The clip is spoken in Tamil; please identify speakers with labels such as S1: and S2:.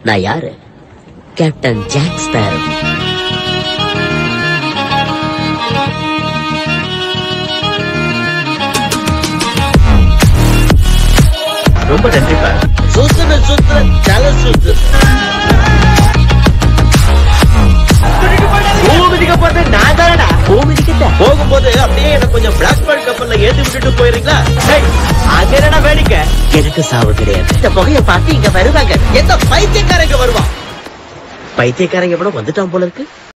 S1: நான் யாரு கேப்டன் ஜாக் ஸ்பேரோ
S2: ரொம்ப நன்றி பாரு சுத்துன சுத்துற தலை சுத்து பூமிதிக்க போறது நான் தானடா
S1: பூமிதிக்கிட்ட
S2: போகும்போது அப்படியே என்ன கொஞ்சம் பிளாக் பேர்ட் கப்பல்ல ஏத்தி விட்டுட்டு போயிருங்களா டேய், அது என்னடா வேடிக்கை
S1: எனக்கு சாவு கிடையாது
S2: இந்த புகைய பார்த்து இங்க வருவாங்க எந்த பைத்தியக்காரங்க வருவான் பைத்தியக்காரங்க கூட வந்துட்டான் போல இருக்கு